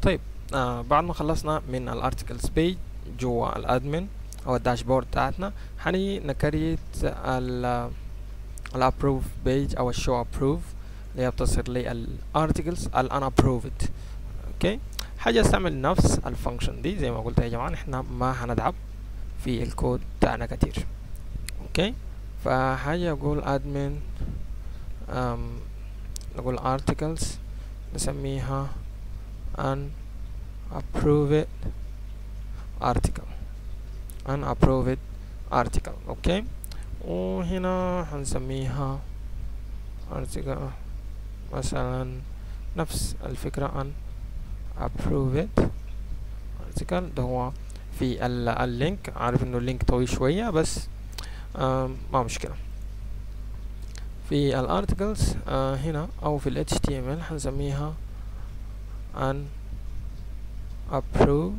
طيب آه بعد ما خلصنا من الارتكلز بيج جوا الادمن او الداشبورد بتاعتنا هنيجي نكريت ال الابروف بيج او الشو ابروف اللي هي بتصير لي الارتكلز الانابروفد اوكي حاجة استعمل نفس الفانكشن دي زي ما قلت يا جماعة احنا ما هنتعب في الكود بتاعنا كتير اوكي فحاجة اقول admin um, نقول articles نسميها an approved article an approved article اوكي وهنا هنسميها article مثلا نفس الفكرة an approved article ده هو في ال- اللينك عارف انه اللينك طويل شوية بس آم، ما مشكلة في الارتكلز آه هنا او في ال HTML هنسميها an approve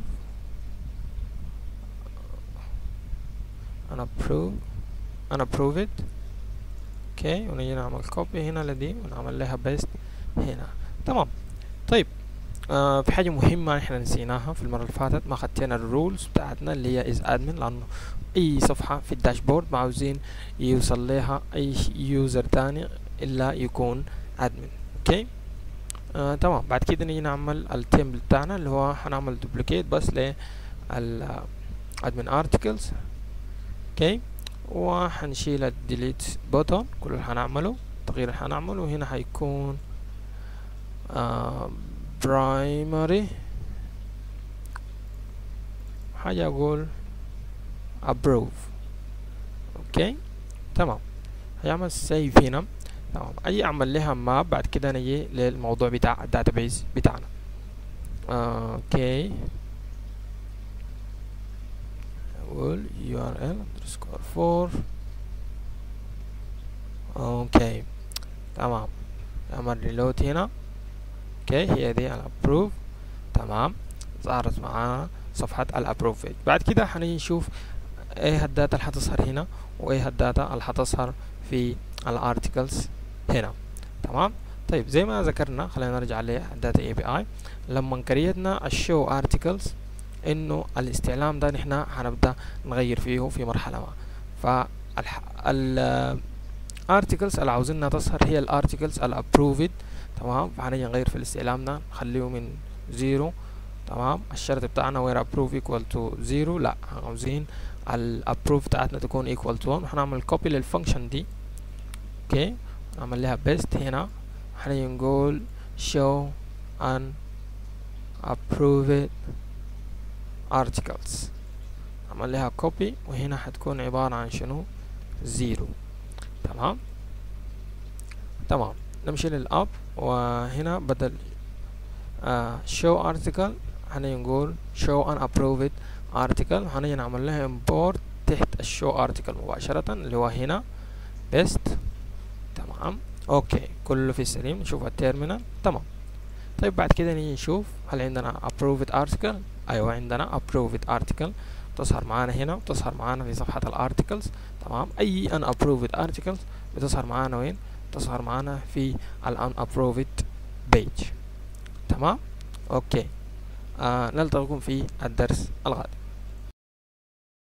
an approve an approved اوكي ونجي نعمل كوبي هنا لدي ونعمل لها بيست هنا تمام طيب آه في حاجة مهمة احنا نسيناها في المرة اللي فاتت ما خدتنا الرولز بتاعتنا اللي هي از ادمن لانه اي صفحة في الداشبورد ما عاوزين يوصل لها اي يوزر تاني الا يكون ادمن اوكي آه تمام بعد كده نيجي نعمل التيمبل بتاعنا اللي هو هنعمل دوبليكيت بس لل admin articles اوكي وهنشيل الديليت بوتون كل اللي هنعمله التغيير اللي هنعمله هنا هيكون آه primary حاجة أقول approve أوكي تمام هيعمل save هنا تمام أجي أعمل لها ماب بعد كده نجي للموضوع بتاع الداتابيز بتاعنا آه، أوكي أقول url underscore 4 أوكي تمام أعمل ريلود هنا اوكي هي دي الابروف تمام ظهرت معانا صفحة الابروف بعد كده هنيجي نشوف ايه الداتا اللي هتظهر هنا وايه الداتا اللي هتظهر في الارتكلز هنا تمام طيب زي ما ذكرنا خلينا نرجع للداتا اي بي اي لما كريتنا الشو ارتكلز انه الاستعلام ده نحن هنبدا نغير فيه في مرحله ما ف الارتكلز اللي عاوزينها تظهر هي الارتكلز الابروفد تمام فهنيجي نغير في الاستعلام ده نخليه من زيرو تمام الشرط بتاعنا وير ابروف ايكوال تو زيرو لا عاوزين الابروف بتاعتنا تكون ايكوال تو 1 وهنعمل كوبي للفانكشن دي اوكي نعمل لها بيست هنا هنيجي نقول show an approved articles نعمل لها كوبي وهنا هتكون عبارة عن شنو زيرو تمام تمام نمشي للاب وهنا بدل آه show article هنيجي نقول show an approved article هنيجي نعمل لها import تحت الشو article مباشرة اللي هو هنا best تمام اوكي كله في السليم نشوف التيرمينال تمام طيب بعد كده نيجي نشوف هل عندنا approved article ايوه عندنا approved article تظهر معانا هنا وتظهر معانا في صفحة الارتكلز تمام اي ان approved articles بتظهر معانا وين تظهر معانا في ال unapproved page تمام اوكي آه نلتقيكم في الدرس الغد